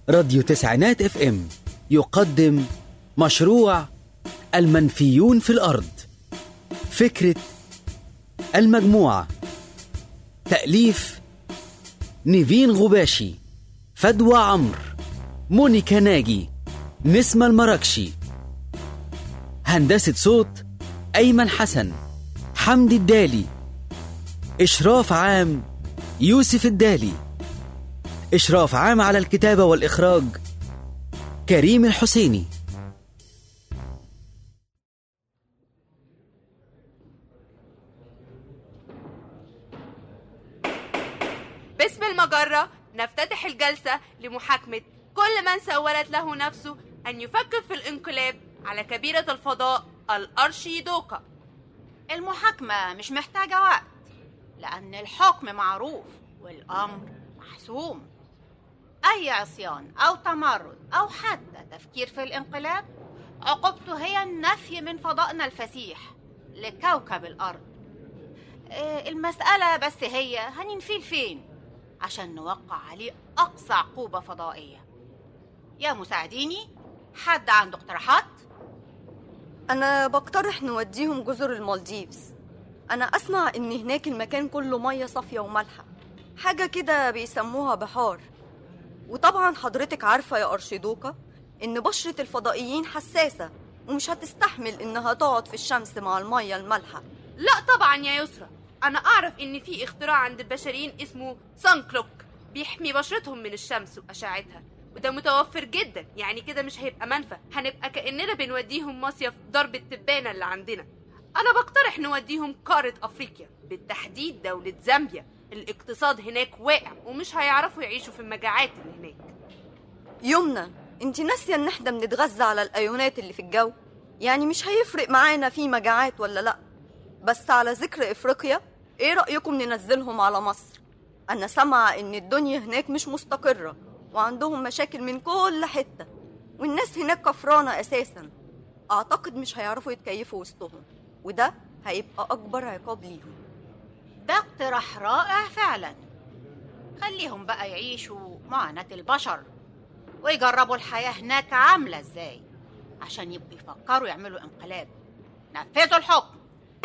راديو تسعينات اف ام يقدم مشروع المنفيون في الأرض فكرة المجموعة تأليف نيفين غباشي فدوى عمرو مونيكا ناجي نسمة المراكشي هندسة صوت أيمن حسن حمدي الدالي إشراف عام يوسف الدالي إشراف عام على الكتابة والإخراج كريم الحسيني باسم المجرة نفتتح الجلسة لمحاكمة كل من سولت له نفسه أن يفكر في الانقلاب على كبيرة الفضاء الأرشيدوكا المحاكمة مش محتاجة وقت لأن الحكم معروف والأمر محسوم أي عصيان أو تمرد أو حتى تفكير في الانقلاب عقوبته هي النفي من فضائنا الفسيح لكوكب الأرض آه، المسألة بس هي هننفيه لفين عشان نوقع عليه أقصى عقوبة فضائية يا مساعديني حد عنده اقتراحات؟ أنا بقترح نوديهم جزر المالديفز أنا أسمع إن هناك المكان كله مية صافية ومالحة حاجة كده بيسموها بحار وطبعا حضرتك عارفة يا أرشيدوكا إن بشرة الفضائيين حساسة ومش هتستحمل إنها تقعد في الشمس مع المية المالحة لا طبعا يا يسرا أنا أعرف إن في اختراع عند البشريين اسمه سان كلوك بيحمي بشرتهم من الشمس وأشعتها وده متوفر جدا يعني كده مش هيبقى منفى هنبقى كأننا بنوديهم مصيف ضرب التبانة اللي عندنا أنا بقترح نوديهم قارة أفريقيا بالتحديد دولة زامبيا الاقتصاد هناك واقع ومش هيعرفوا يعيشوا في المجاعات اللي هناك يمنى انت ناسية إن احنا بنتغذى على الأيونات اللي في الجو يعني مش هيفرق معانا في مجاعات ولا لأ بس على ذكر إفريقيا إيه رأيكم ننزلهم على مصر أنا سامعة إن الدنيا هناك مش مستقرة وعندهم مشاكل من كل حتة والناس هناك كفرانة أساسا أعتقد مش هيعرفوا يتكيفوا وسطهم وده هيبقى أكبر عقاب ليهم ده اقتراح رائع فعلا خليهم بقى يعيشوا معاناة البشر ويجربوا الحياة هناك عاملة ازاي عشان يبقوا يفكروا يعملوا انقلاب نفذوا الحكم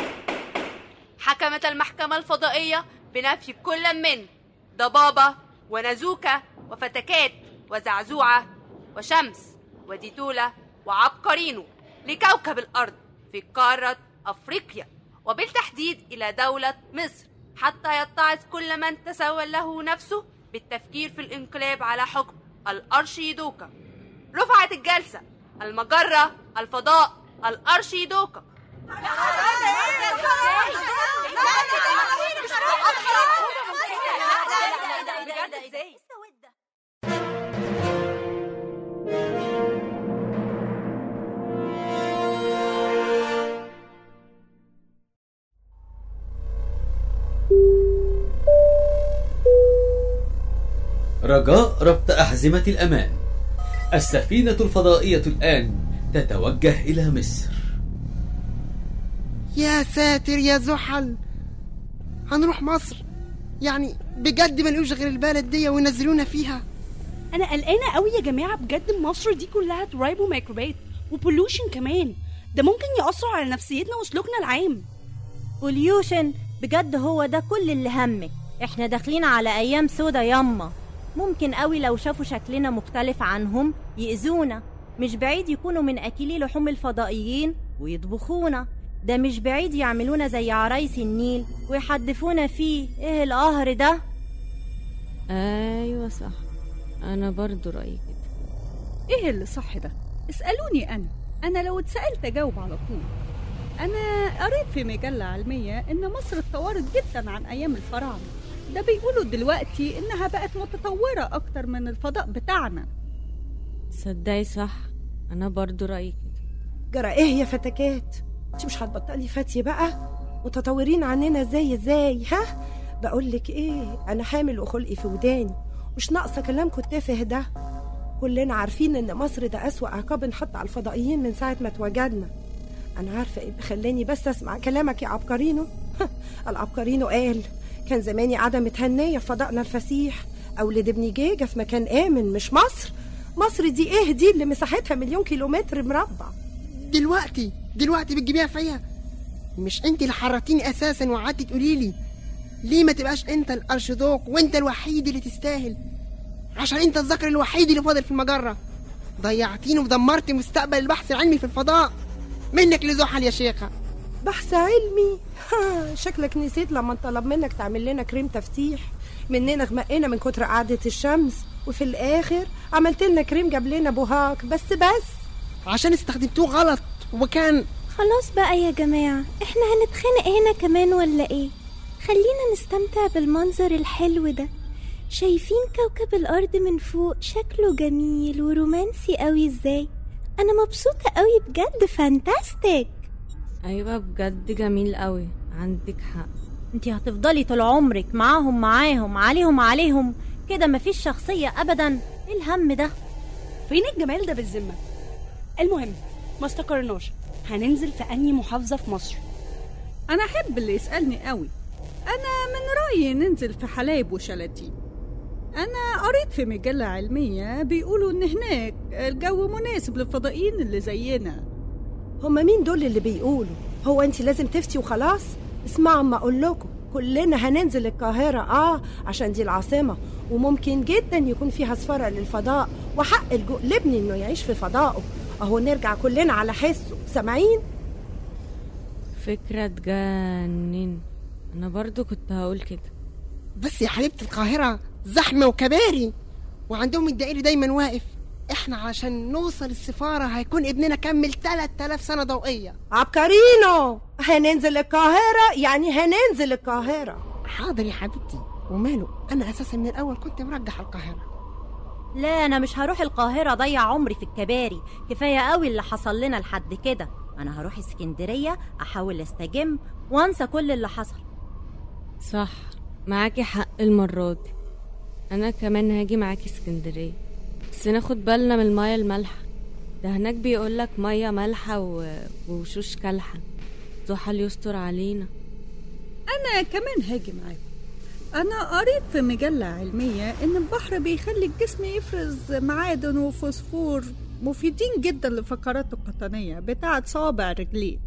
حكمت المحكمة الفضائية بنفي كل من ضبابة ونزوكة وفتكات وزعزوعة وشمس وديتولة وعبقرينو لكوكب الأرض في قارة أفريقيا وبالتحديد إلى دولة مصر حتى يتعظ كل من تسول له نفسه بالتفكير في الانقلاب على حكم الأرشيدوكا رفعت الجلسة المجرة الفضاء الأرشيدوكا رجاء ربط أحزمة الأمان السفينة الفضائية الآن تتوجه إلى مصر يا ساتر يا زحل هنروح مصر يعني بجد ما نقولش غير البلد دي وينزلونا فيها انا قلقانه قوي يا جماعه بجد مصر دي كلها ترايب وميكروبات وبولوشن كمان ده ممكن يأثروا على نفسيتنا وسلوكنا العام بوليوشن بجد هو ده كل اللي همك احنا داخلين على ايام سودا ياما ممكن قوي لو شافوا شكلنا مختلف عنهم يأذونا مش بعيد يكونوا من اكلي لحوم الفضائيين ويطبخونا ده مش بعيد يعملونا زي عرايس النيل ويحدفونا فيه ايه القهر ده ايوه صح انا برضو رايي كده ايه اللي صح ده اسالوني انا انا لو اتسالت اجاوب على طول انا قريت في مجله علميه ان مصر اتطورت جدا عن ايام الفراعنه ده بيقولوا دلوقتي انها بقت متطوره اكتر من الفضاء بتاعنا تصدقي صح انا برضو رايي كده جرى ايه يا فتكات انت مش هتبطلي فاتيه بقى متطورين عننا ازاي ازاي ها بقول لك ايه انا حامل وخلقي في وداني مش ناقصه كلامكم التافه ده كلنا عارفين ان مصر ده اسوا عقاب انحط على الفضائيين من ساعه ما اتوجدنا انا عارفه ايه اللي خلاني بس اسمع كلامك يا عبقرينو العبقرينو قال كان زماني قاعده متهنيه في فضائنا الفسيح اولد ابني جيجه في مكان امن مش مصر مصر دي ايه دي اللي مساحتها مليون كيلومتر مربع دلوقتي دلوقتي بتجيبيها فيا مش انت اللي حرتيني اساسا وقعدتي تقولي لي ليه ما تبقاش انت الارشيدوق وانت الوحيد اللي تستاهل عشان انت الذكر الوحيد اللي فاضل في المجره ضيعتيني ودمرتي مستقبل البحث العلمي في الفضاء منك لزحل يا شيخه بحث علمي ها شكلك نسيت لما طلب منك تعمل لنا كريم تفتيح مننا غمقنا من كتر قعدة الشمس وفي الآخر عملت لنا كريم جاب لنا بوهاك بس بس عشان استخدمتوه غلط وكان خلاص بقى يا جماعة احنا هنتخانق هنا كمان ولا ايه خلينا نستمتع بالمنظر الحلو ده شايفين كوكب الأرض من فوق شكله جميل ورومانسي قوي ازاي أنا مبسوطة قوي بجد فانتاستيك ايوه بجد جميل قوي عندك حق انتي هتفضلي طول عمرك معاهم معاهم عليهم عليهم كده مفيش شخصية أبدا ايه الهم ده فين الجمال ده بالذمة المهم ما استقرناش هننزل في أنهي محافظة في مصر أنا أحب اللي يسألني قوي أنا من رأيي ننزل في حلايب وشلاتين أنا قريت في مجلة علمية بيقولوا إن هناك الجو مناسب للفضائيين اللي زينا هما مين دول اللي بيقولوا هو انت لازم تفتي وخلاص اسمعوا اما اقول لكم كلنا هننزل القاهرة اه عشان دي العاصمة وممكن جدا يكون فيها سفارة للفضاء وحق الجو لابني انه يعيش في فضائه اهو نرجع كلنا على حسه سامعين فكرة تجنن انا برضو كنت هقول كده بس يا حبيبة القاهرة زحمة وكباري وعندهم الدائري دايما واقف احنا عشان نوصل السفارة هيكون ابننا كمل 3000 سنة ضوئية عبقرينو هننزل القاهرة يعني هننزل القاهرة حاضر يا حبيبتي وماله انا اساسا من الاول كنت مرجح القاهرة لا أنا مش هروح القاهرة أضيع عمري في الكباري كفاية قوي اللي حصل لنا لحد كده أنا هروح اسكندرية أحاول أستجم وأنسى كل اللي حصل صح معاكي حق المرة دي انا كمان هاجي معاكي اسكندرية بس ناخد بالنا من المية المالحة ده هناك بيقولك مية مالحة و... ووشوش كالحة زحل يستر علينا أنا كمان هاجي معاكم أنا قريت في مجلة علمية إن البحر بيخلي الجسم يفرز معادن وفوسفور مفيدين جدا للفقرات القطنية بتاعة صوابع رجلين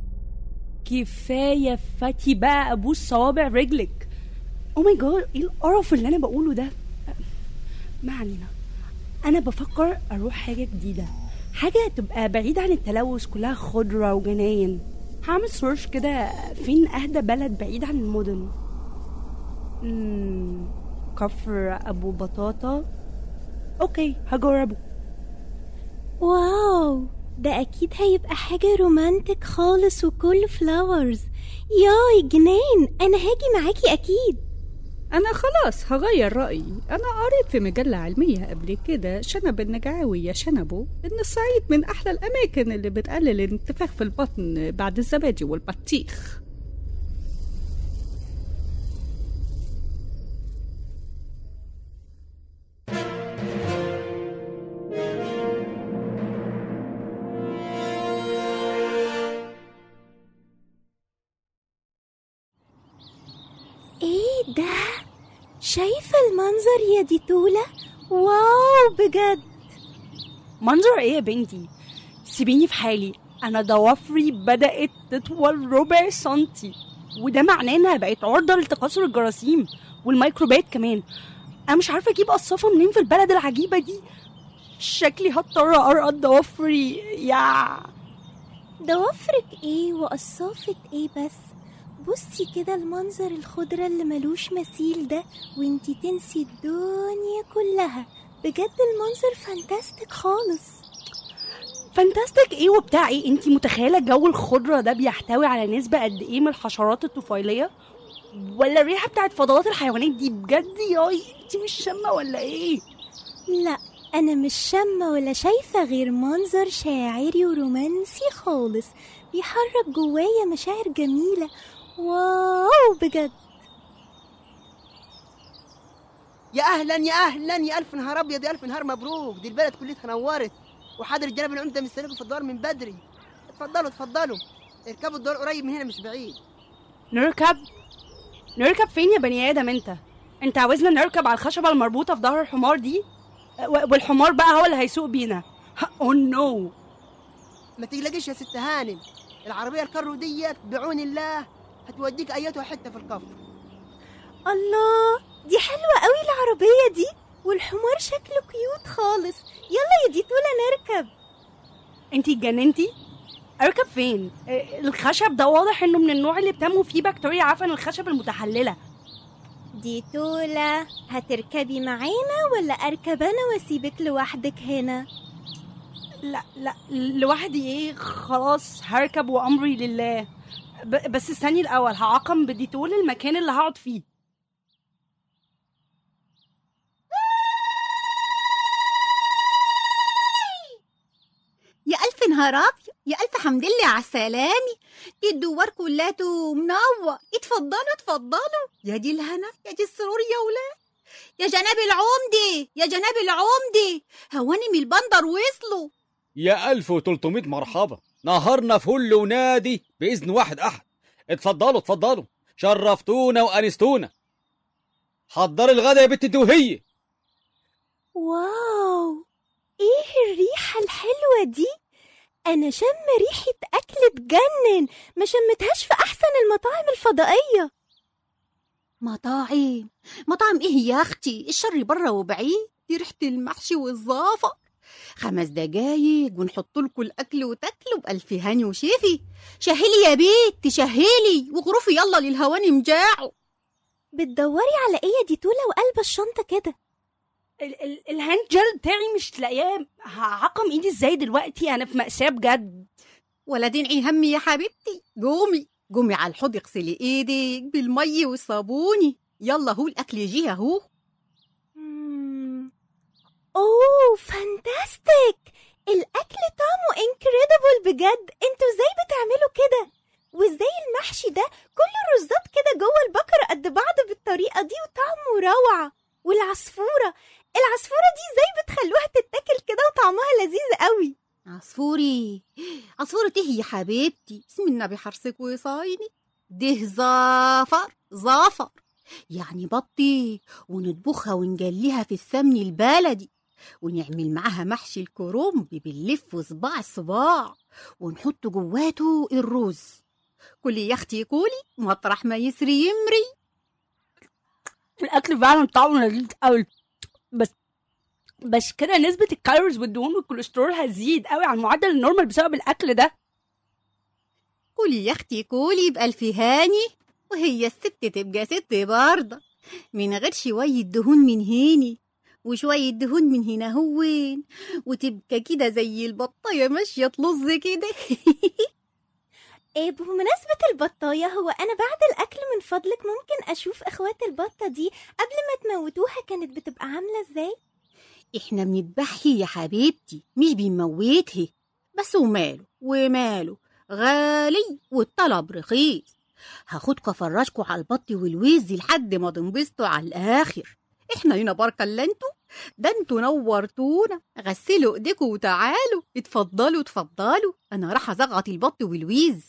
كفاية فاتي بقى أبوس صوابع رجلك او ماي جاد ايه القرف اللي انا بقوله ده ما علينا انا بفكر اروح حاجه جديده حاجه تبقى بعيده عن التلوث كلها خضره وجناين هعمل سيرش كده فين اهدى بلد بعيد عن المدن مم، كفر ابو بطاطا اوكي هجربه واو ده أكيد هيبقى حاجة رومانتك خالص وكله فلاورز ياي جنان أنا هاجي معاكي أكيد أنا خلاص هغير رأيي أنا قريت في مجلة علمية قبل كده شنب النجعاوي يا شنبه إن الصعيد من أحلى الأماكن اللي بتقلل الانتفاخ في البطن بعد الزبادي والبطيخ إيه ده؟ شايفة المنظر يا دي تولة؟ واو بجد منظر ايه يا بنتي سيبيني في حالي انا ضوافري بدات تطول ربع سنتي وده معناه انها بقت عرضه لتكاثر الجراثيم والميكروبات كمان انا مش عارفه اجيب قصافه منين في البلد العجيبه دي شكلي هضطر ارقد ضوافري يا ضوافرك ايه وقصافة ايه بس بصي كده المنظر الخضرة اللي ملوش مثيل ده وانتي تنسي الدنيا كلها بجد المنظر فانتاستيك خالص فانتاستيك ايه وبتاع ايه انتي متخيله جو الخضره ده بيحتوي على نسبه قد ايه من الحشرات الطفيليه ولا الريحه بتاعت فضلات الحيوانات دي بجد ياي انتي مش شامه ولا ايه لا انا مش شامة ولا شايفة غير منظر شاعري ورومانسي خالص بيحرك جوايا مشاعر جميلة واو بجد يا اهلا يا اهلا يا الف نهار ابيض يا الف نهار مبروك دي البلد كلها نورت وحاضر الجناب العمده مستنيكم في الدار من بدري اتفضلوا اتفضلوا اركبوا الدار قريب من هنا مش بعيد نركب نركب فين يا بني ادم انت انت عاوزنا نركب على الخشبه المربوطه في ظهر الحمار دي و- والحمار بقى هو اللي هيسوق بينا اوه نو ما تقلقش يا ست هانم العربية الكرو ديت بعون الله هتوديك أيتها حتة في الكفر الله دي حلوة قوي العربية دي والحمار شكله كيوت خالص يلا يا ديتولا نركب انتي اتجننتي اركب فين آه، الخشب ده واضح انه من النوع اللي بتنمو فيه بكتيريا عفن الخشب المتحلله ديتولا هتركبي معانا ولا أركب أنا وأسيبك لوحدك هنا لا لا لوحدي ايه خلاص هركب وامري لله ب- بس استني الاول هعقم بديتول المكان اللي هقعد فيه يا ألف نهار أبيض يا ألف حمد لله على السلامة دي الدوار كلته منور اتفضلوا اتفضلوا يا دي الهنا يا دي السرور يا ولاد يا جناب العمدة يا جناب العمدة هواني من البندر وصلوا يا 1300 مرحبا نهارنا فل ونادي بإذن واحد أحد اتفضلوا اتفضلوا شرفتونا وأنستونا حضر الغدا يا بنت الدوهية واو ايه الريحة الحلوة دي انا شم ريحة اكل تجنن ما شمتهاش في احسن المطاعم الفضائية مطاعم مطاعم ايه يا اختي الشر بره وبعيد دي ريحة المحشي والزعفر خمس دقايق ونحط لكم الاكل وتاكلوا بألف هاني وشيفي شهلي يا بيت تشهلي وغرفي يلا للهواني مجاعوا بتدوري على ايه يا ديتولا وقلب الشنطة كده ال- ال- الهاند جel بتاعي مش لاقياه هعقم ايدي ازاي دلوقتي انا في مأساة بجد ولا دنعي همي يا حبيبتي قومي قومي على الحوض اغسلي ايدك بالمي والصابوني يلا هو الاكل جه اهو مم. اوه فانتاستيك الاكل طعمه انكريدبل بجد انتوا ازاي بتعملوا كده وازاي المحشي ده كل الرزات كده جوه البقرة قد بعض بالطريقة دي وطعمه روعة والعصفورة العصفورة دي ازاي بتخلوها تتاكل كده وطعمها لذيذ قوي عصفوري عصفورة ايه يا حبيبتي اسم النبي حرصك وصايني ده زافر زافر يعني بطي ونطبخها ونجليها في السمن البلدي ونعمل معاها محشي الكرنب بنلف صباع الصباع ونحط جواته الرز كلي يا اختي كولي مطرح ما يسري يمري الاكل فعلا طعمه لذيذ قوي بس بس كده نسبة الكالوريز والدهون والكوليسترول هتزيد قوي عن المعدل النورمال بسبب الاكل ده كولي يا اختي كولي بألف هاني وهي الست تبقى ست برضه من غير شوية دهون من هيني وشوية دهون من هنا هوين وتبقى كده زي البطاية ماشية تلظ كده إيه بمناسبة البطاية هو أنا بعد الأكل من فضلك ممكن أشوف إخوات البطة دي قبل ما تموتوها كانت بتبقى عاملة إزاي؟ احنا بنذبحها يا حبيبتي مش بنموتها بس وماله وماله غالي والطلب رخيص هاخدكوا افرجكوا على البط والوز لحد ما تنبسطوا على الاخر احنا لينا بركه الا انتوا ده انتوا نورتونا غسلوا ايديكوا وتعالوا اتفضلوا اتفضلوا انا راح ازغط البط والوز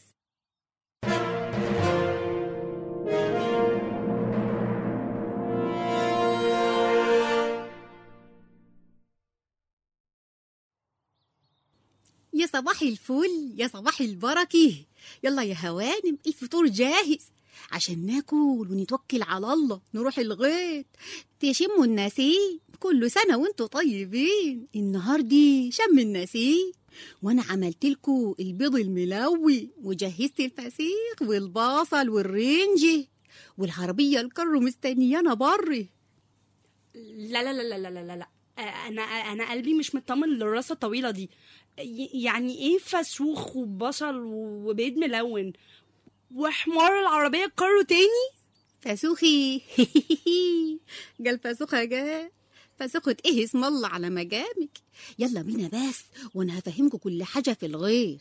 يا صباح الفل يا صباح البركة يلا يا هوانم الفطور جاهز عشان ناكل ونتوكل على الله نروح الغيط تشموا النسيم كل سنة وانتوا طيبين النهاردة شم النسيم وانا عملت لكم البيض الملوي وجهزت الفسيخ والبصل والرنجة والعربية الكرو مستنيانا بره لا لا لا لا لا لا لا آه، انا انا قلبي مش مطمن للراسه الطويله دي ي- يعني ايه فسوخ وبصل وبيض ملون وحمار العربيه كارو تاني فسوخي قال فسوخة جا فسوخة ايه اسم الله على مجامك يلا بينا بس وانا هفهمكم كل حاجة في الغيط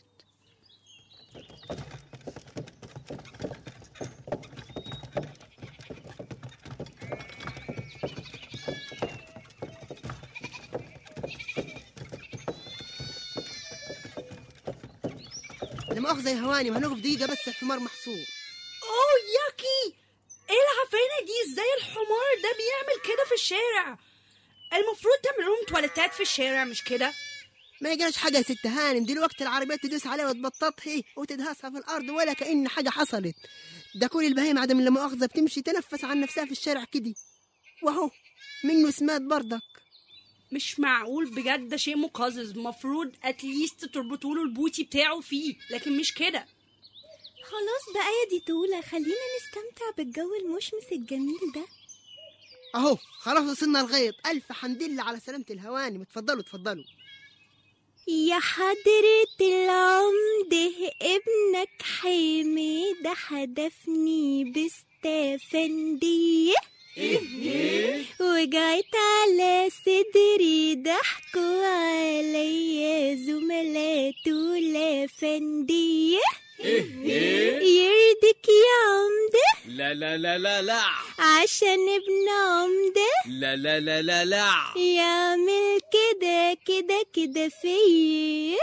لا مؤاخذة يا هوانم هنقف دقيقة بس الحمار محصور اوه ياكي ايه العفانه دي ازاي الحمار ده بيعمل كده في الشارع المفروض تعمل لهم تواليتات في الشارع مش كده ما يجراش حاجة يا ست هانم دلوقتي العربيات تدوس عليها وتبططها وتدهسها في الأرض ولا كأن حاجة حصلت ده كل البهايم عدم لا مؤاخذة بتمشي تنفس عن نفسها في الشارع كده وأهو منه سمات برضك مش معقول بجد ده شيء مقزز مفروض اتليست تربطوا له البوتي بتاعه فيه لكن مش كده خلاص بقى يا دي تولة خلينا نستمتع بالجو المشمس الجميل ده أهو خلاص وصلنا الغيط ألف حمد لله على سلامة الهوانم اتفضلوا اتفضلوا يا حضرة العمدة ابنك حميد حدفني باستفندية وجعت على صدري ضحكوا عليا زملاته الافندية يرضيك يا عمدة لا لا لا لا لا عشان ابن عمدة لا لا لا لا لا يعمل كده كده كده فيا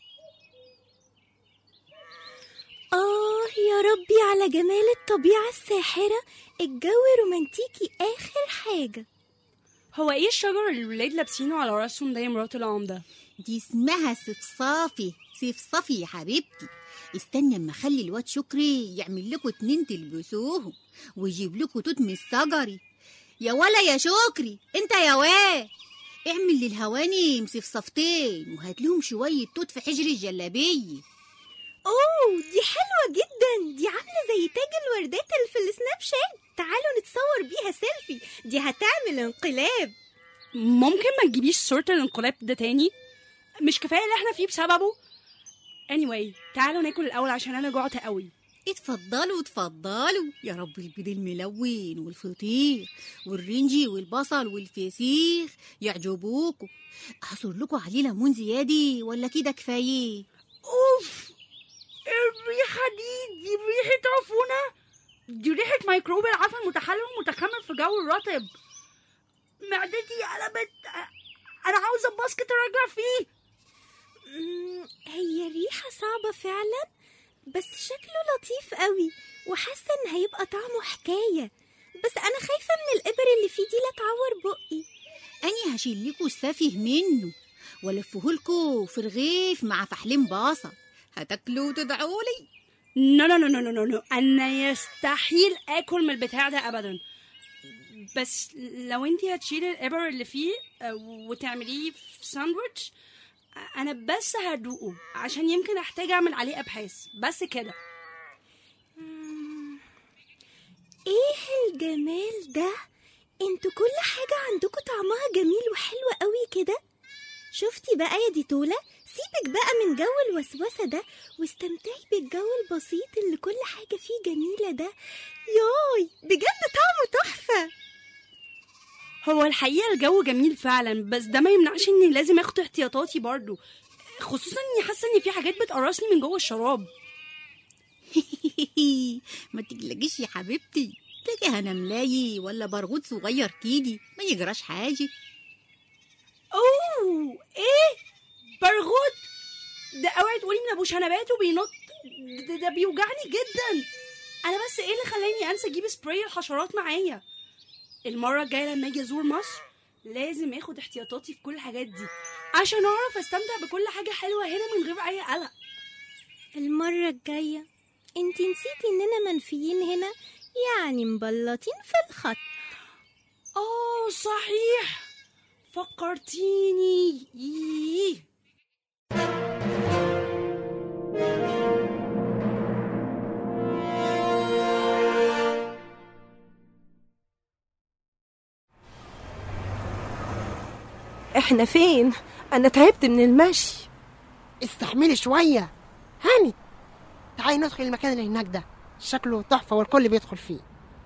آه يا ربي على جمال الطبيعة الساحرة الجو رومانتيكي آخر حاجة هو ايه الشجر اللي الولاد لابسينه على راسهم ده يا مرات العمده دي اسمها صفصافي صفصافي يا حبيبتي استنى اما اخلي الواد شكري يعمل لكم اتنين تلبسوهم ويجيب لكم توت من الشجري يا ولا يا شكري انت يا واد اعمل للهواني مصفصفتين وهات لهم شويه توت في حجر الجلابيه أوه دي حلوة جدا دي عاملة زي تاج الوردات اللي في السناب شات تعالوا نتصور بيها سيلفي دي هتعمل انقلاب ممكن ما تجيبيش صورة الانقلاب ده تاني مش كفاية اللي احنا فيه بسببه anyway تعالوا ناكل الأول عشان أنا جوعت قوي اتفضلوا اتفضلوا يا رب البيض الملون والفطير والرنجي والبصل والفسيخ يعجبوكوا اعصر لكم عليه ليمون زيادة ولا كده كفايه اوف الريحة دي دي ريحة عفونة دي ريحة ميكروب العفن المتحلل والمتخمر في جو الرطب معدتي قلبت أنا عاوزة باسكت أرجع فيه مم، هي ريحة صعبة فعلا بس شكله لطيف قوي وحاسة ان هيبقى طعمه حكاية بس انا خايفة من الابر اللي فيه دي لا تعور بقي اني هشيل لكم السفه منه والفهولكوا في رغيف مع فحلين بصل هتاكلوا وتدعوا لي نو نو نو نو نو نو نو أنا يستحيل آكل من البتاع ده أبدا بس لو انتي هتشيلي الإبر اللي فيه آه، وتعمليه في ساندويتش آه، أنا بس هدوقه عشان يمكن أحتاج أعمل عليه أبحاث بس كده ايه الجمال ده انتوا كل حاجة عندكم طعمها جميل وحلوة قوي كده شفتي بقى يا دي تولة سيبك بقى من جو الوسوسة ده واستمتعي بالجو البسيط اللي كل حاجة فيه جميلة ده ياي بجد طعمه تحفة هو الحقيقة الجو جميل فعلا بس ده ما يمنعش اني لازم اخد احتياطاتي برضو خصوصا اني حاسة ان في حاجات بتقرصني من جوه الشراب ما تقلقيش يا حبيبتي تلاقي انا ملاي ولا برغوت صغير كيدي ما يجراش حاجه اوه ايه برغوت ده اوعي تقولي من ابو شنبات وبينط ده, ده بيوجعني جدا انا بس ايه اللي خلاني انسى اجيب سبراي الحشرات معايا المره الجايه لما اجي ازور مصر لازم اخد احتياطاتي في كل الحاجات دي عشان اعرف استمتع بكل حاجه حلوه هنا من غير اي قلق المرة الجاية انتي نسيتي اننا منفيين هنا يعني مبلطين في الخط اه صحيح فكرتيني إيه. احنا فين انا تعبت من المشي استحملي شوية هاني تعالي ندخل المكان اللي هناك ده شكله تحفة والكل بيدخل فيه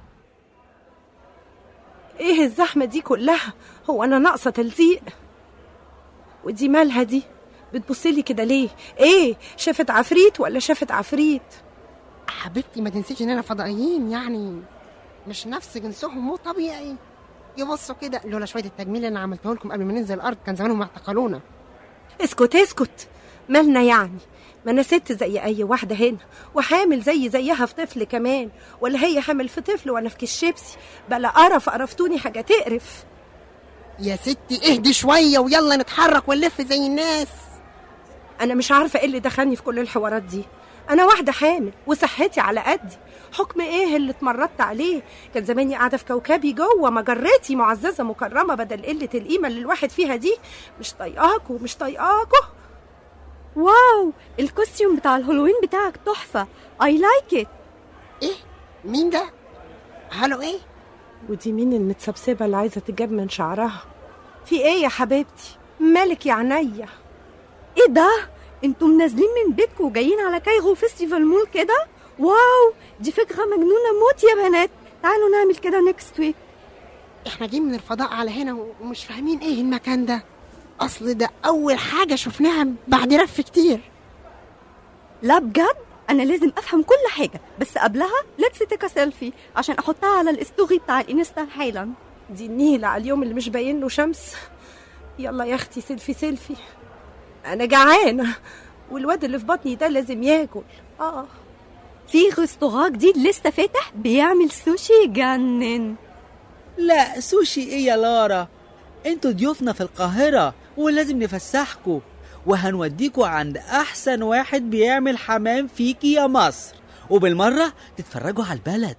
ايه الزحمة دي كلها هو انا ناقصة تلزيق ودي مالها دي بتبصلي كده ليه ايه شافت عفريت ولا شافت عفريت حبيبتي ما تنسيش اننا فضائيين يعني مش نفس جنسهم مو طبيعي يبصوا كده لولا شوية التجميل اللي انا عملته لكم قبل ما ننزل الارض كان زمانهم اعتقلونا اسكت اسكت مالنا يعني ما انا ست زي اي واحده هنا وحامل زي زيها في طفل كمان ولا هي حامل في طفل وانا في كيس شيبسي بلا قرف قرفتوني حاجه تقرف يا ستي اهدي شويه ويلا نتحرك ونلف زي الناس انا مش عارفه ايه اللي دخلني في كل الحوارات دي انا واحده حامل وصحتي على قدي حكم ايه اللي اتمردت عليه كان زماني قاعده في كوكبي جوه مجرتي معززه مكرمه بدل قله القيمه اللي الواحد فيها دي مش طايقاكوا مش طايقاكوا واو الكوستيوم بتاع الهالوين بتاعك تحفة I like it ايه مين ده هلو ايه ودي مين المتسبسبه اللي عايزه تجاب من شعرها في ايه يا حبيبتي مالك يا عينيا ايه ده انتم نازلين من بيتكم وجايين على كايرو فيستيفال مول كده واو دي فكرة مجنونة موت يا بنات تعالوا نعمل كده نيكست ويك احنا جايين من الفضاء على هنا ومش فاهمين ايه المكان ده اصل ده اول حاجه شفناها بعد لف كتير لا بجد انا لازم افهم كل حاجة بس قبلها ليتس تيك سيلفي عشان احطها على الاستوري بتاع الانستا حالا دي النيلة على اليوم اللي مش باين له شمس يلا يا اختي سيلفي سيلفي انا جعانه والواد اللي في بطني ده لازم ياكل اه في ريستوران جديد لسه فاتح بيعمل سوشي يجنن لا سوشي ايه يا لارا انتوا ضيوفنا في القاهرة ولازم نفسحكوا وهنوديكوا عند احسن واحد بيعمل حمام فيكي يا مصر وبالمرة تتفرجوا على البلد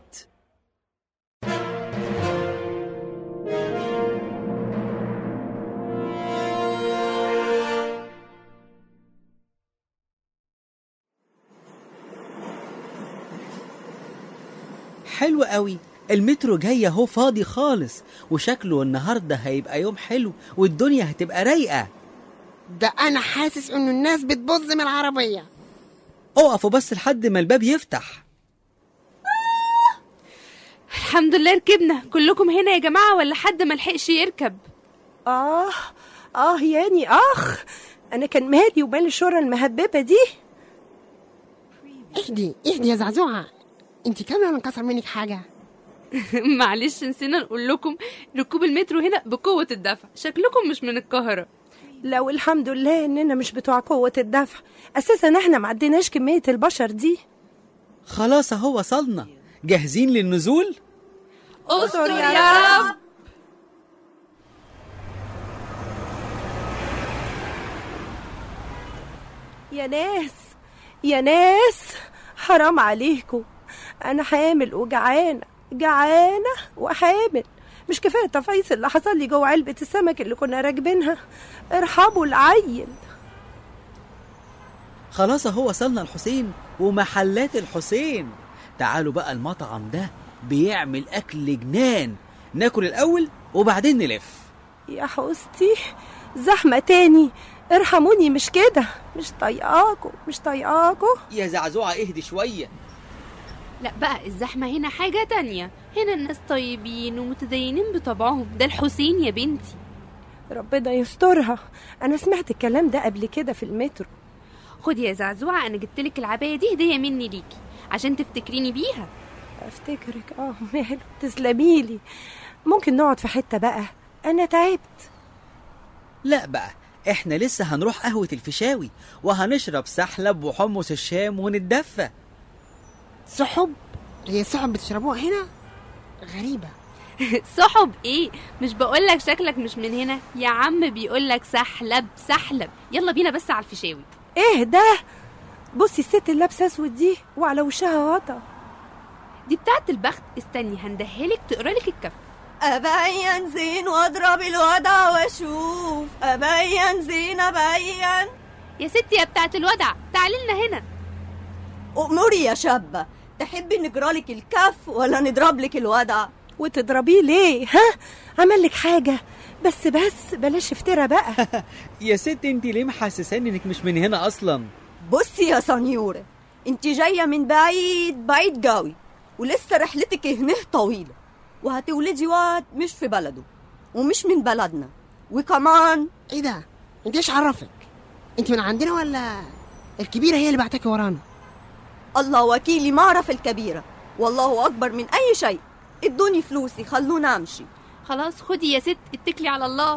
حلو قوي المترو جاي اهو فاضي خالص وشكله النهارده هيبقى يوم حلو والدنيا هتبقى رايقه ده انا حاسس انه الناس بتبظ من العربيه اقفوا بس لحد ما الباب يفتح الحمد لله ركبنا كلكم هنا يا جماعة ولا حد ما لحقش يركب اه اه ياني اخ انا كان مالي ومال الشورى المهببه دي اهدي اهدي يا زعزوعه انت كامله ولا انكسر منك حاجه معلش نسينا نقول لكم ركوب المترو هنا بقوة الدفع شكلكم مش من القاهرة لو الحمد لله اننا مش بتوع قوه الدفع اساسا احنا ما عديناش كميه البشر دي خلاص اهو وصلنا جاهزين للنزول استر يا رب يا ناس يا ناس حرام عليكم انا حامل وجعانه جعانه وحامل مش كفايه التفايص اللي حصل لي جوه علبه السمك اللي كنا راكبينها ارحبوا العيل خلاص اهو وصلنا الحسين ومحلات الحسين تعالوا بقى المطعم ده بيعمل اكل جنان ناكل الاول وبعدين نلف يا حوستي زحمه تاني ارحموني مش كده مش طايقاكوا مش طايقاكوا يا زعزوعه اهدي شويه لا بقى الزحمة هنا حاجة تانية هنا الناس طيبين ومتدينين بطبعهم ده الحسين يا بنتي ربنا يسترها انا سمعت الكلام ده قبل كده في المترو خدي يا زعزوعة أنا جبتلك العباية دي هدية مني ليكي عشان تفتكريني بيها افتكرك اه ماله تسلميلي ممكن نقعد في حته بقى انا تعبت لا بقى احنا لسه هنروح قهوة الفيشاوي وهنشرب سحلب وحمص الشام ونتدفى سحب هي سحب بتشربوها هنا غريبه سحب ايه مش بقولك شكلك مش من هنا يا عم بيقولك سحلب سحلب يلا بينا بس على الفيشاوي ايه ده بصي الست اللي لابسه اسود دي وعلى وشها غطا دي بتاعت البخت استني هندهلك تقرالك الكف أبين زين واضرب الوضع واشوف أبين زين أبين يا ستي يا بتاعت الودع تعالي لنا هنا أموري يا شابة تحبي نجرالك الكف ولا نضرب لك الوضع وتضربيه ليه ها عمل لك حاجه بس بس بلاش افترى بقى يا ست انت ليه محسساني انك مش من هنا اصلا بصي يا سنيورة انت جاية من بعيد بعيد جاوي ولسه رحلتك هنا طويلة وهتولدي واد مش في بلده ومش من بلدنا وكمان ايه ده انت ايش عرفك انت من عندنا ولا الكبيره هي اللي بعتك ورانا الله وكيلي ما اعرف الكبيرة والله أكبر من أي شيء ادوني فلوسي خلونا أمشي خلاص خدي يا ست اتكلي على الله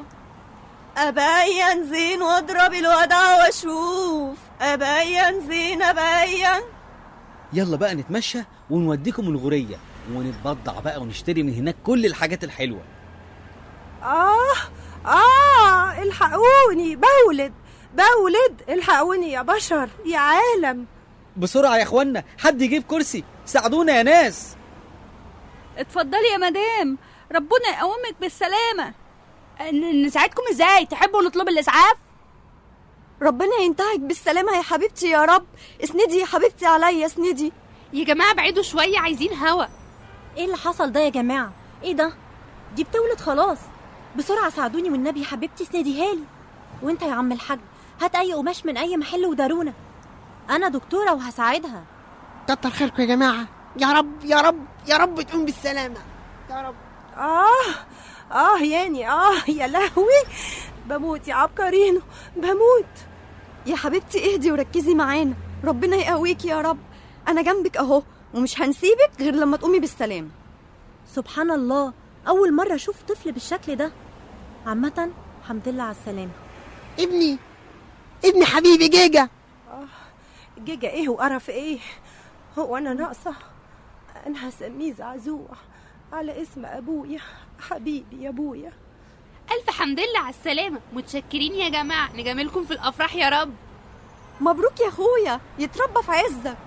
أبين زين واضرب الوضع واشوف أبين زين أبين يلا بقى نتمشى ونوديكم الغورية ونتبضع بقى ونشتري من هناك كل الحاجات الحلوة اه اه الحقوني بولد بولد الحقوني يا بشر يا عالم بسرعة يا اخوانا حد يجيب كرسي ساعدونا يا ناس اتفضلي يا مدام ربنا يقومك بالسلامة ن- نساعدكم ازاي تحبوا نطلب الاسعاف ربنا ينتهك بالسلامة يا حبيبتي يا رب اسندي يا حبيبتي عليا اسندي يا جماعة بعيدوا شوية عايزين هوا ايه اللي حصل ده يا جماعة ايه ده دي بتولد خلاص بسرعة ساعدوني والنبي يا حبيبتي اسنديها لي وانت يا عم الحاج هات اي قماش من اي محل ودارونا انا دكتورة وهساعدها كتر خيركم يا جماعة يا رب يا رب يا رب تقوم بالسلامة يا رب اه اه ياني اه يا لهوي بموت يا عبقرينو بموت يا حبيبتي اهدي وركزي معانا ربنا يقويكي يا رب انا جنبك اهو ومش هنسيبك غير لما تقومي بالسلامة سبحان الله اول مرة اشوف طفل بالشكل ده عامة الحمد لله على السلامة ابني ابني حبيبي جيجا جيجا ايه وقرف ايه هو انا ناقصة انا هسميه زعزوع على اسم ابويا حبيبي يا ابويا ألف حمد لله على السلامة متشكرين يا جماعة نجاملكم في الأفراح يا رب مبروك يا اخويا يتربى في عزك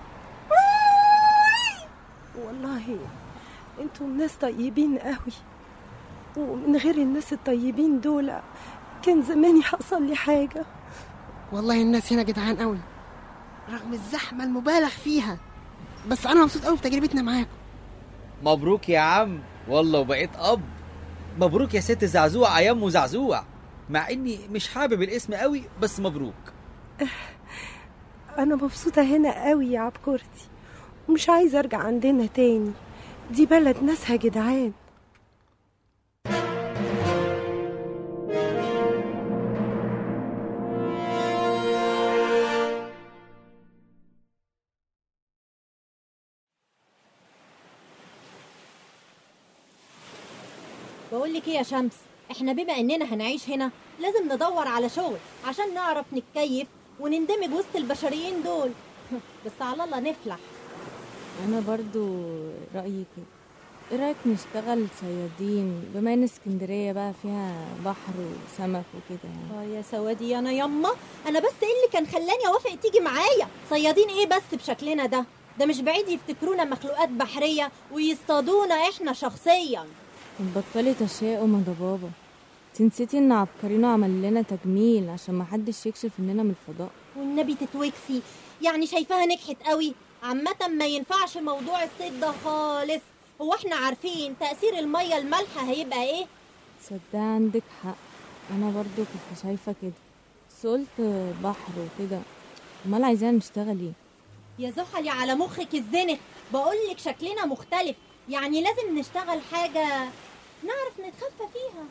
والله انتم ناس طيبين قوي ومن غير الناس الطيبين دول كان زماني حصل لي حاجة والله الناس هنا جدعان قوي رغم الزحمة المبالغ فيها بس أنا مبسوط قوي بتجربتنا معاكم مبروك يا عم والله وبقيت اب مبروك يا ست زعزوع يا ام زعزوع مع اني مش حابب الاسم قوي بس مبروك أنا مبسوطة هنا قوي يا عبكرتي ومش عايزة أرجع عندنا تاني دي بلد ناسها جدعان بقول لك ايه يا شمس احنا بما اننا هنعيش هنا لازم ندور على شغل عشان نعرف نتكيف وندمج وسط البشريين دول بس على الله نفلح انا برضو رايي كده ايه رايك نشتغل صيادين بما ان اسكندريه بقى فيها بحر وسمك وكده يعني اه يا سوادي انا يما انا بس ايه اللي كان خلاني اوافق تيجي معايا صيادين ايه بس بشكلنا ده ده مش بعيد يفتكرونا مخلوقات بحريه ويصطادونا احنا شخصيا بطلي تشاؤم يا بابا انت نسيتي ان عبقرينو عمل لنا تجميل عشان ما حدش يكشف اننا من الفضاء والنبي تتوكسي يعني شايفاها نجحت قوي عامة ما ينفعش موضوع الصيد ده خالص هو احنا عارفين تأثير المية المالحة هيبقى ايه صدق عندك حق انا برضو كنت شايفه كده بس قلت بحر وكده امال عايزانا نشتغل ايه يا زحلي على مخك الزنخ بقولك شكلنا مختلف يعني لازم نشتغل حاجة نعرف نتخفى فيها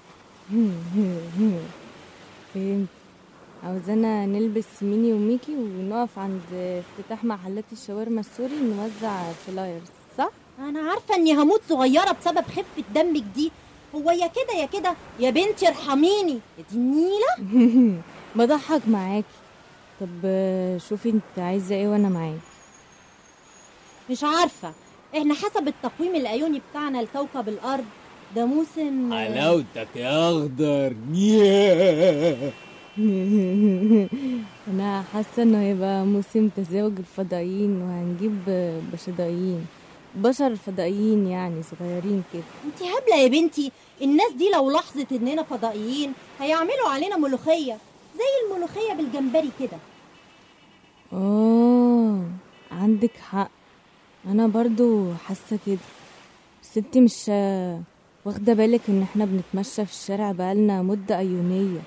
فهمت عاوزانا نلبس ميني وميكي ونقف عند افتتاح محلات الشاورما السوري نوزع فلايرز صح؟ انا عارفة اني هموت صغيرة بسبب خفة دمك دي هو يا كده يا كده يا بنتي ارحميني يا دي النيلة بضحك معاكي طب آه، شوفي انت عايزه ايه وانا معاكي مش عارفة احنا حسب التقويم الايوني بتاعنا لكوكب الارض ده موسم حلاوتك يا اخضر انا حاسه انه هيبقى موسم تزاوج الفضائيين وهنجيب بشضائيين بشر فضائيين يعني صغيرين كده انت هبلة يا بنتي الناس دي لو لاحظت اننا فضائيين هيعملوا علينا ملوخية زي الملوخية بالجمبري كده اه عندك حق انا برضو حاسه كده بس انت مش آه، واخده بالك ان احنا بنتمشى في الشارع بقالنا مده ايونيه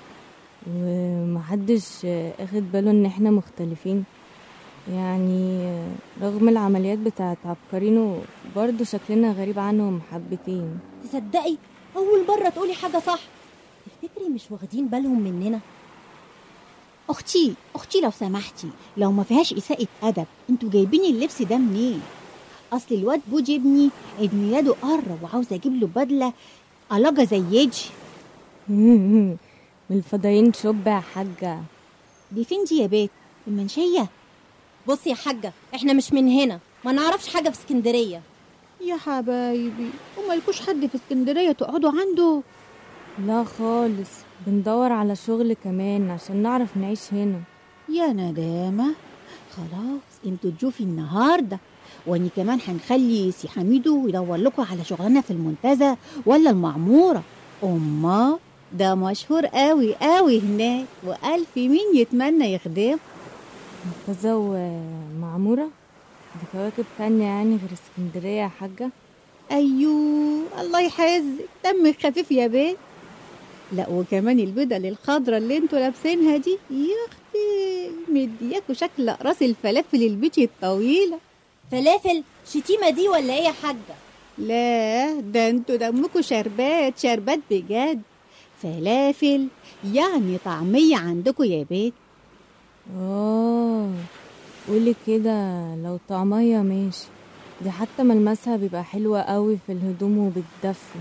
ومحدش آه، اخد باله ان احنا مختلفين يعني آه، رغم العمليات بتاعت عبقرينو برضو شكلنا غريب عنهم حبتين تصدقي اول مرة تقولي حاجة صح تفتكري مش واخدين بالهم مننا اختي اختي لو سمحتي لو ما فيهاش اساءة ادب انتوا جايبين اللبس ده منين اصل الواد بوجي ابني عيد ميلاده قرب وعاوزه اجيب له بدله علاجه زي يجي من الفضائيين شب يا حاجه دي فين دي يا بيت المنشيه بصي يا حاجة احنا مش من هنا ما نعرفش حاجة في اسكندرية يا حبايبي ومالكوش حد في اسكندريه تقعدوا عنده لا خالص بندور على شغل كمان عشان نعرف نعيش هنا يا ندامة خلاص انتوا تشوفي النهاردة واني كمان هنخلي سي حميدو يدور لكم على شغلانة في المنتزه ولا المعمورة أما ده مشهور قوي قوي هناك وألف مين يتمنى يخدم منتزه ومعمورة دي كواكب تانية يعني غير اسكندرية يا حاجة أيوه الله يحزك دمك خفيف يا بيه لا وكمان البدل الخضرة اللي انتوا لابسينها دي يا اختي مدياكوا شكل اقراص الفلافل البيتي الطويلة فلافل شتيمة دي ولا ايه يا حاجة لا ده انتوا دمكوا شربات شربات بجد فلافل يعني طعمية عندكوا يا بيت اه قولي كده لو طعمية ماشي دي حتى ملمسها بيبقى حلوة قوي في الهدوم وبتدفي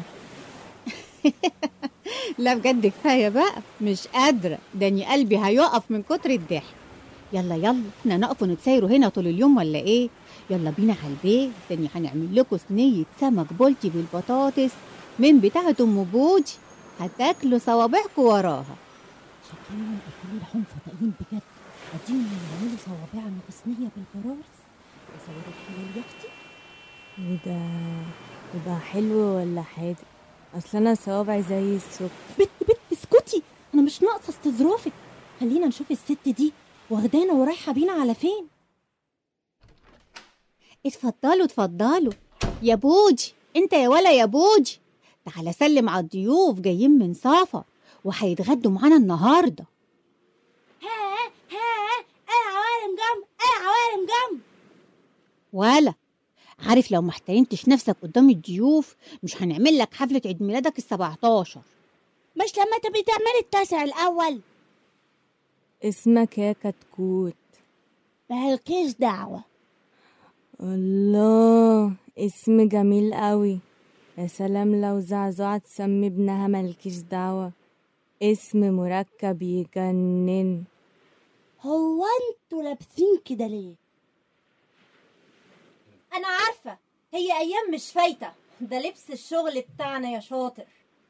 لا بجد كفاية بقى مش قادرة داني قلبي هيقف من كتر الضحك يلا يلا احنا نقف ونتسايروا هنا طول اليوم ولا ايه يلا بينا على البيت تاني هنعمل لكم صينية سمك بولتي بالبطاطس من بتاعة ام بودي هتاكلوا صوابعكم وراها شكلهم اكلين لحوم فضائيين بجد اديهم يعملوا صوابعنا في صينية بالبرارس وصوروا الحلال يا اختي وده يبقى حلو ولا حادق اصل انا صوابعي زي السكر بت بت اسكتي انا مش ناقصه استظرافك خلينا نشوف الست دي واخدانا ورايحه بينا على فين اتفضلوا اتفضلوا يا بوجي انت يا ولا يا بوجي تعالى سلم على الضيوف جايين من سفر وهيتغدوا معانا النهارده ها ها ايه عوالم جنب ايه عوالم جنب ولا عارف لو ما احترمتش نفسك قدام الضيوف مش هنعمل لك حفلة عيد ميلادك السبعتاشر مش لما تبقي تعملي التاسع الاول اسمك يا كتكوت مالكيش دعوه الله اسم جميل قوي يا سلام لو زعزعة تسمي ابنها ملكيش دعوة اسم مركب يجنن هو انتوا لابسين كده ليه انا عارفه هي ايام مش فايته ده لبس الشغل بتاعنا يا شاطر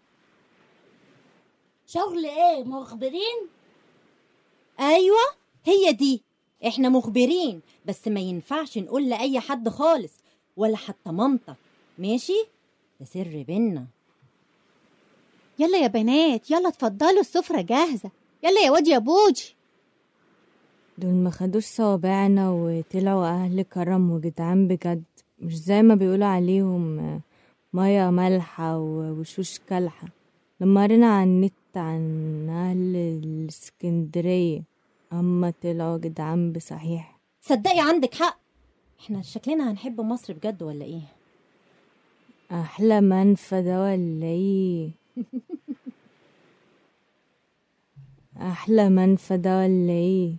شغل ايه مخبرين ايوه هي دي احنا مخبرين بس ما ينفعش نقول لاي حد خالص ولا حتى مامتك ماشي ده سر بينا يلا يا بنات يلا اتفضلوا السفرة جاهزة يلا يا واد يا بوجي دول ما خدوش صوابعنا وطلعوا اهل كرم وجدعان بجد مش زي ما بيقولوا عليهم آه، مية مالحة ووشوش كالحة لما قرينا على النت عن اهل الاسكندرية اما طلعوا جدعان بصحيح تصدقي عندك حق احنا شكلنا هنحب مصر بجد ولا ايه احلى منفى ده ولا ايه احلى منفى ده ولا ايه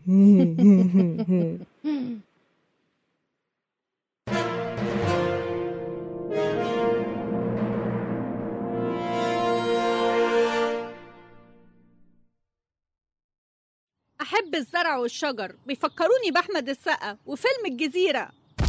أحب الزرع والشجر بيفكروني بأحمد السقا وفيلم الجزيرة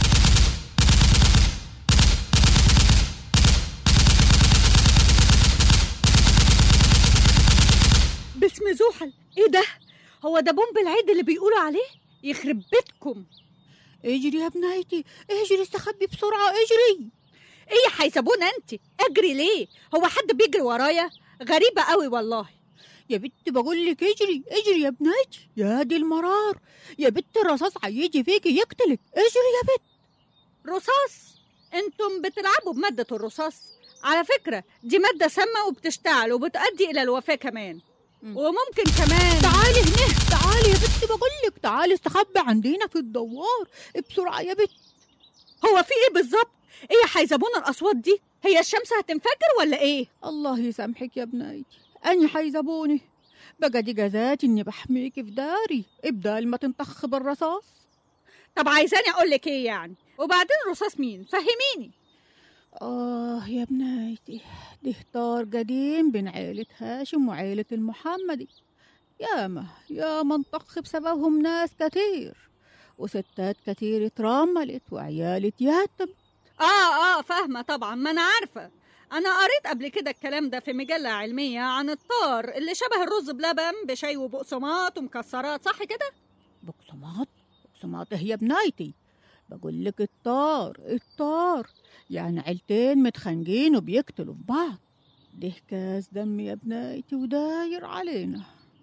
باسم زحل ايه ده هو ده بومب العيد اللي بيقولوا عليه يخرب بيتكم اجري يا بنايتي اجري استخبي بسرعة اجري ايه يا حيسبونا انت اجري ليه هو حد بيجري ورايا غريبة قوي والله يا بنت بقول لك اجري اجري يا بنايتي يا دي المرار يا بنت الرصاص هيجي فيكي يقتلك اجري يا بنت رصاص انتم بتلعبوا بمادة الرصاص على فكرة دي مادة سامة وبتشتعل وبتؤدي إلى الوفاة كمان وممكن كمان تعالي هنا تعالي يا بنت بقول لك تعالي استخبي عندنا في الدوار بسرعة يا بنت هو في ايه بالظبط ايه يا حيزبونا الاصوات دي هي الشمس هتنفجر ولا ايه الله يسامحك يا بنايتي أني حيزبوني بقى دي جزاتي إني بحميكي في داري إبدال ما تنطخ بالرصاص طب عايزاني اقول لك ايه يعني وبعدين رصاص مين فهميني آه يا بنايتي ده طار قديم بين عيلة هاشم وعيلة المحمدي ياما ياما انطخ بسببهم ناس كتير وستات كتير اترملت وعيال اتيتم اه اه فاهمة طبعا ما انا عارفة أنا قريت قبل كده الكلام ده في مجلة علمية عن الطار اللي شبه الرز بلبن بشاي وبقسماط ومكسرات صح كده؟ بقسماط بقسماط هي بنايتي بقول لك الطار الطار يعني عيلتين متخانقين وبيقتلوا في بعض ده كاس دم يا بنايتي وداير علينا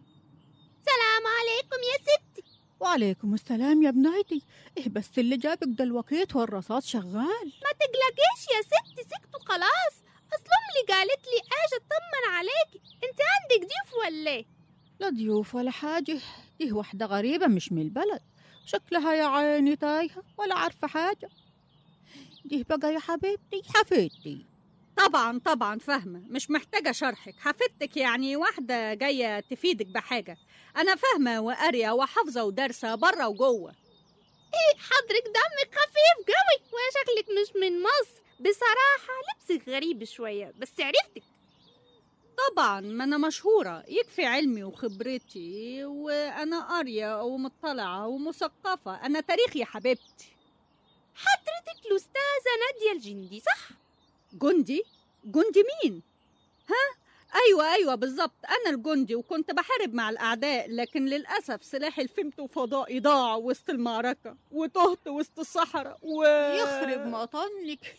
سلام عليكم يا ستي وعليكم السلام يا بنايتي ايه بس اللي جابك ده الوقيت والرصاص شغال ما تقلقيش يا ستي سكتوا خلاص اصل امي قالت لي اجي اطمن عليكي انت عندك ضيوف ولا ايه لا ضيوف ولا حاجة دي واحدة غريبة مش من البلد شكلها يا عيني تايهة ولا عارفة حاجة دي بقى يا حبيبتي حفيدتي طبعا طبعا فاهمة مش محتاجة شرحك حفيدتك يعني واحدة جاية تفيدك بحاجة أنا فاهمة وقارية وحافظة ودارسة بره وجوه ايه حضرك دمك خفيف قوي وشكلك مش من مصر بصراحة لبسك غريب شوية بس عرفتك طبعا ما أنا مشهورة يكفي علمي وخبرتي وأنا قارية ومطلعة ومثقفة أنا تاريخ يا حبيبتي حضرتك الأستاذة نادية الجندي صح؟ جندي؟ جندي مين؟ ها؟ أيوة أيوة بالظبط أنا الجندي وكنت بحارب مع الأعداء لكن للأسف سلاحي الفيمتو فضائي ضاع وسط المعركة وتهت وسط الصحراء و يخرب مطنك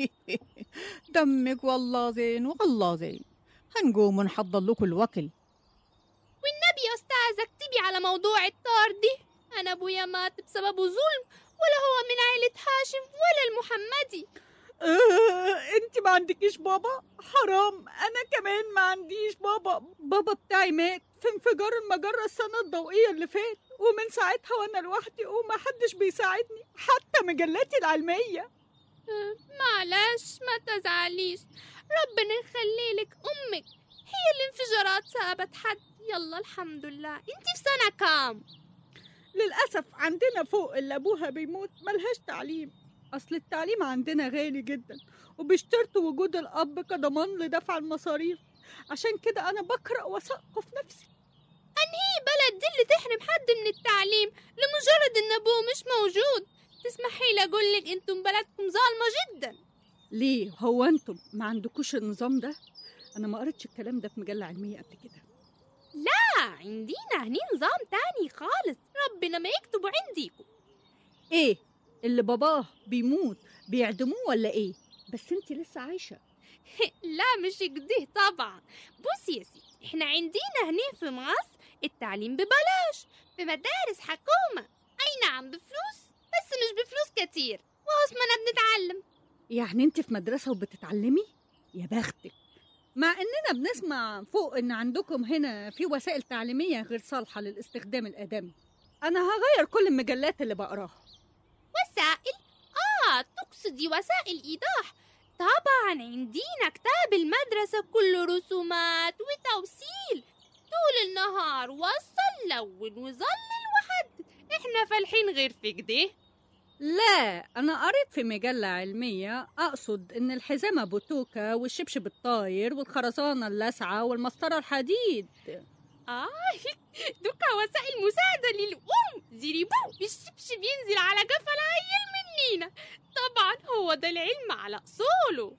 دمك والله زين والله زين هنقوم ونحضر لكم الوكل والنبي يا أستاذة اكتبي على موضوع الطار دي أنا أبويا مات بسببه ظلم ولا هو من عائلة هاشم ولا المحمدي آه، انت ما عندكيش بابا حرام انا كمان ما عنديش بابا بابا بتاعي مات في انفجار المجرة السنة الضوئية اللي فات ومن ساعتها وانا لوحدي وما حدش بيساعدني حتى مجلاتي العلمية آه، معلش ما تزعليش ربنا يخلي لك أمك هي الانفجارات سابت حد يلا الحمد لله انت في سنة كام؟ للأسف عندنا فوق اللي أبوها بيموت ملهاش تعليم أصل التعليم عندنا غالي جدا وبيشترطوا وجود الأب كضمان لدفع المصاريف عشان كده أنا بقرأ وأثقف نفسي أنهي بلد دي اللي تحرم حد من التعليم لمجرد إن أبوه مش موجود تسمحي لي أقول لك أنتم بلدكم ظالمة جدا ليه هو أنتم ما عندكوش النظام ده أنا ما قريتش الكلام ده في مجلة علمية قبل كده لا عندينا هني نظام تاني خالص ربنا ما يكتبه عنديكم إيه اللي باباه بيموت بيعدموه ولا إيه بس أنت لسه عايشة لا مش كده طبعا بصي يا ستي احنا عندنا هنا في مصر التعليم ببلاش في مدارس حكومة أي نعم بفلوس بس مش بفلوس كتير واسمنا بنتعلم يعني أنت في مدرسة وبتتعلمي يا بختك مع إننا بنسمع فوق إن عندكم هنا في وسائل تعليمية غير صالحة للاستخدام الآدمي أنا هغير كل المجلات اللي بقراها وسائل آه تقصدي وسائل إيضاح طبعا عندنا كتاب المدرسة كله رسومات وتوصيل طول النهار وصل لون وظلل وحدد احنا فالحين غير في كده لا أنا قريت في مجلة علمية أقصد إن الحزامة بوتوكا والشبشب الطاير والخرزانة اللاسعة والمسطرة الحديد آه دوكا وسائل مساعدة للأم زريبو الشبشب ينزل على قفا العيل منينا طبعا هو ده العلم على أصوله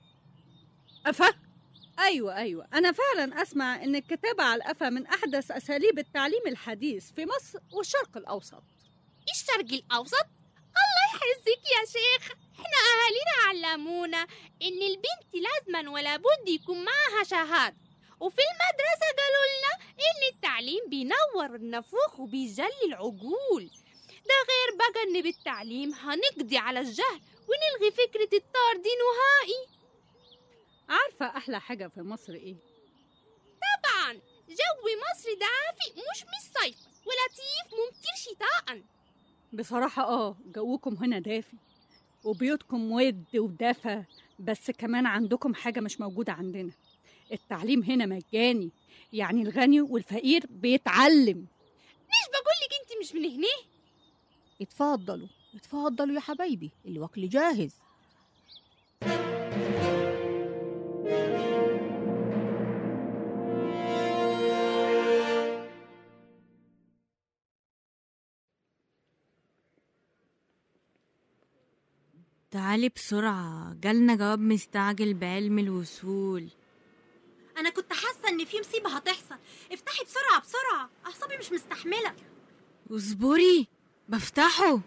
أفا أيوة أيوة أنا فعلا أسمع إن الكتابة على الأفا من أحدث أساليب التعليم الحديث في مصر والشرق الأوسط الشرق الأوسط الله يحزك يا شيخ احنا أهالينا علمونا إن البنت لازما ولا بد يكون معها شهادة وفي المدرسة قالوا لنا إن التعليم بينور النفوخ وبيجلي العقول ده غير بقى إن بالتعليم هنقضي على الجهل ونلغي فكرة الطار دي نهائي عارفة أحلى حاجة في مصر إيه؟ طبعا جو مصر دافئ مش مش صيف ولطيف ممطر شتاء بصراحة آه جوكم هنا دافي وبيوتكم ود ودفى بس كمان عندكم حاجة مش موجودة عندنا التعليم هنا مجاني يعني الغني والفقير بيتعلم مش بقولك انت مش من هنا اتفضلوا اتفضلوا يا حبايبي الوكل جاهز تعالي بسرعة جالنا جواب مستعجل بعلم الوصول انا كنت حاسه ان في مصيبه هتحصل افتحي بسرعه بسرعه اعصابي مش مستحمله اصبري بفتحه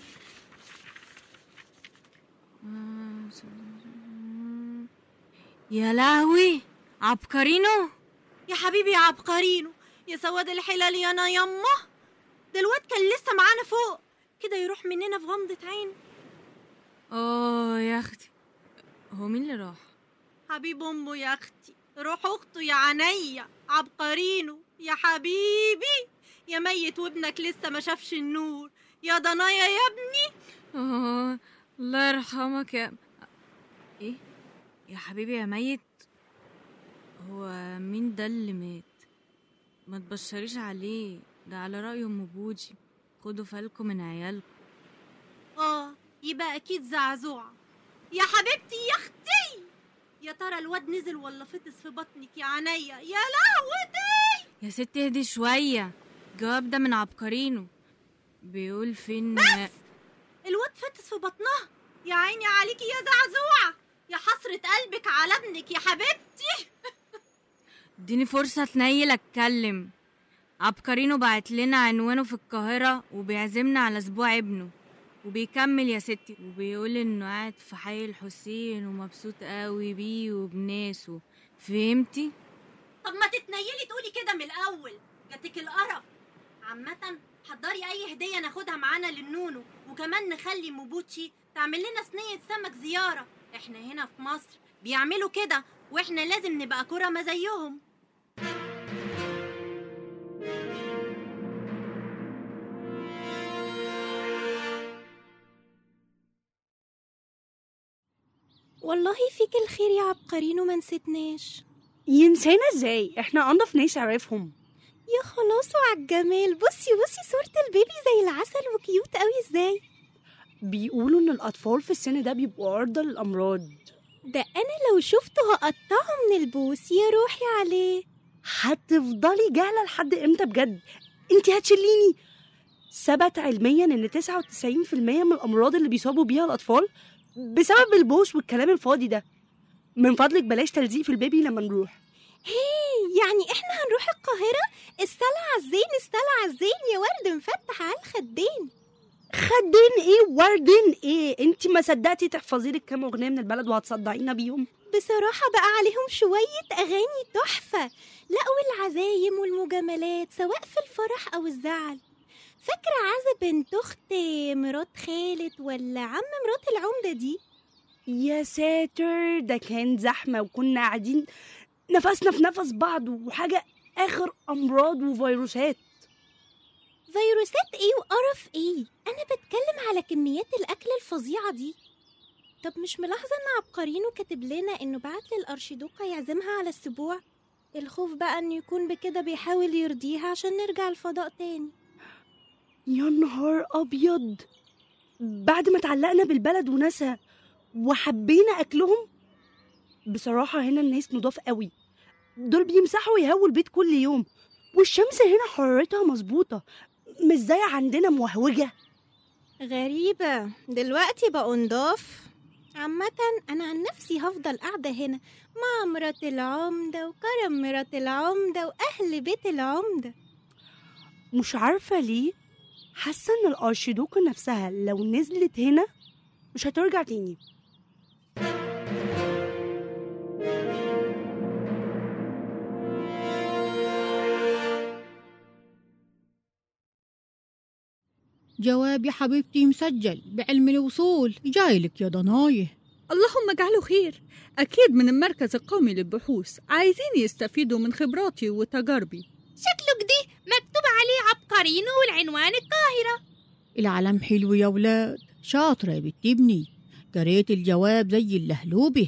يا لهوي عبقرينو يا حبيبي يا عبقرينو يا سواد الحلال يا انا يما ده الواد كان لسه معانا فوق كده يروح مننا في غمضه عين اه يا اختي هو مين اللي راح حبيب امه يا اختي روح اخته يا عينيا عبقرينو يا حبيبي يا ميت وابنك لسه ما شافش النور يا ضنايا يا ابني اه الله يرحمك يا ايه يا حبيبي يا ميت هو مين ده اللي مات ما تبشريش عليه ده على رأي ام بوجي خدوا بالكم من عيالكم اه يبقى اكيد زعزوعه يا حبيبتي يا اختي يا ترى الواد نزل ولا فطس في بطنك يا عينيا يا لهوتي يا ستي اهدي شوية الجواب ده من عبقرينو بيقول فين بس الواد فطس في بطنها يا عيني عليكي يا زعزوعه يا حسرة قلبك على ابنك يا حبيبتي اديني فرصة تنيل اتكلم عبقرينو بعت لنا عنوانه في القاهرة وبيعزمنا على اسبوع ابنه وبيكمل يا ستي وبيقول انه قاعد في حي الحسين ومبسوط قوي بيه وبناسه فهمتي طب ما تتنيلي تقولي كده من الاول جاتك القرف عامة حضري اي هدية ناخدها معانا للنونو وكمان نخلي موبوتشي تعمل لنا صينية سمك زيارة احنا هنا في مصر بيعملوا كده واحنا لازم نبقى كرمة زيهم والله فيك الخير يا عبقرين وما نسيتناش ينسانا ازاي احنا انضف ناس عارفهم يا خلاص وعلى الجمال بصي بصي صورة البيبي زي العسل وكيوت قوي ازاي بيقولوا ان الاطفال في السن ده بيبقوا عرضة للامراض ده انا لو شفته هقطعه من البوس يا روحي عليه هتفضلي جهلة لحد امتى بجد انتي هتشليني ثبت علميا ان 99% من الامراض اللي بيصابوا بيها الاطفال بسبب البوس والكلام الفاضي ده من فضلك بلاش تلزيق في البيبي لما نروح هي يعني احنا هنروح القاهرة السلع الزين السلع الزين يا ورد مفتح على الخدين خدين ايه وردين ايه انتي ما صدقتي تحفظي لك كام اغنيه من البلد وهتصدعينا بيهم بصراحة بقى عليهم شوية أغاني تحفة لا والعزايم والمجاملات سواء في الفرح أو الزعل فاكرة عزا بنت أخت مرات خالد ولا عم مرات العمدة دي يا ساتر ده كان زحمه وكنا قاعدين نفسنا في نفس بعض وحاجه اخر امراض وفيروسات فيروسات ايه وقرف ايه انا بتكلم على كميات الاكل الفظيعه دي طب مش ملاحظه ان عبقرينو كاتب لنا انه بعت للارشيدوقه يعزمها على السبوع الخوف بقى انه يكون بكده بيحاول يرضيها عشان نرجع الفضاء تاني يا نهار ابيض بعد ما اتعلقنا بالبلد وناسها وحبينا اكلهم بصراحه هنا الناس نضاف قوي دول بيمسحوا ويهووا البيت كل يوم والشمس هنا حرارتها مظبوطه مش زي عندنا موهوجه غريبة دلوقتي بقوا نضاف عامة أنا عن نفسي هفضل قاعدة هنا مع مرات العمدة وكرم مرات العمدة وأهل بيت العمدة مش عارفه ليه حاسه ان الارشيدوكه نفسها لو نزلت هنا مش هترجع تاني جواب يا حبيبتي مسجل بعلم الوصول جايلك يا ضنايه اللهم اجعله خير أكيد من المركز القومي للبحوث عايزين يستفيدوا من خبراتي وتجاربي شكله كده مكتوب عليه عبقرينو والعنوان القاهرة العلم حلو يا ولاد شاطرة يا بنت ابني قريت الجواب زي اللهلوبة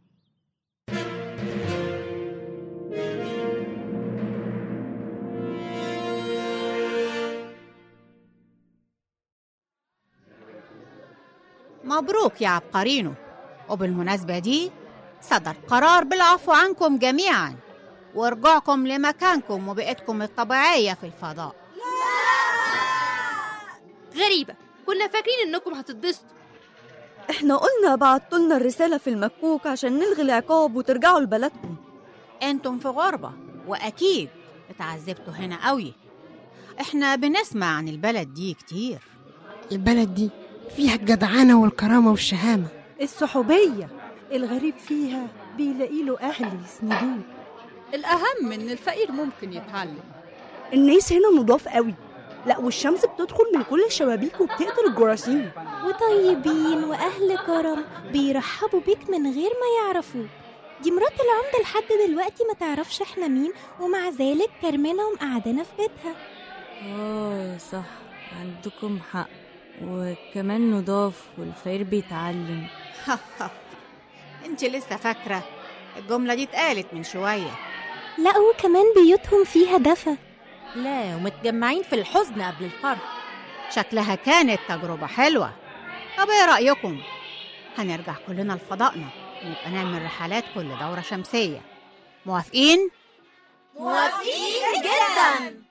مبروك يا عبقرينو وبالمناسبة دي صدر قرار بالعفو عنكم جميعا ورجوعكم لمكانكم وبيئتكم الطبيعية في الفضاء غريبة كنا فاكرين انكم هتتبسطوا احنا قلنا بعتولنا الرسالة في المكوك عشان نلغي العقاب وترجعوا لبلدكم انتم في غربة واكيد اتعذبتوا هنا قوي احنا بنسمع عن البلد دي كتير البلد دي فيها الجدعانة والكرامة والشهامة الصحوبية الغريب فيها بيلاقي له أهل يسندوه الأهم إن الفقير ممكن يتعلم الناس هنا نضاف قوي لا والشمس بتدخل من كل الشبابيك وبتقتل الجراثيم وطيبين وأهل كرم بيرحبوا بيك من غير ما يعرفوك دي مرات العمدة لحد دلوقتي ما تعرفش احنا مين ومع ذلك كرمنا ومقعدنا في بيتها اه صح عندكم حق وكمان نضاف والفقير بيتعلم انت لسه فاكرة الجملة دي اتقالت من شوية لا وكمان بيوتهم فيها دفى لا ومتجمعين في الحزن قبل الفرح شكلها كانت تجربة حلوة طب ايه رأيكم هنرجع كلنا لفضائنا ونبقى نعمل رحلات كل دورة شمسية موافقين؟ موافقين جدا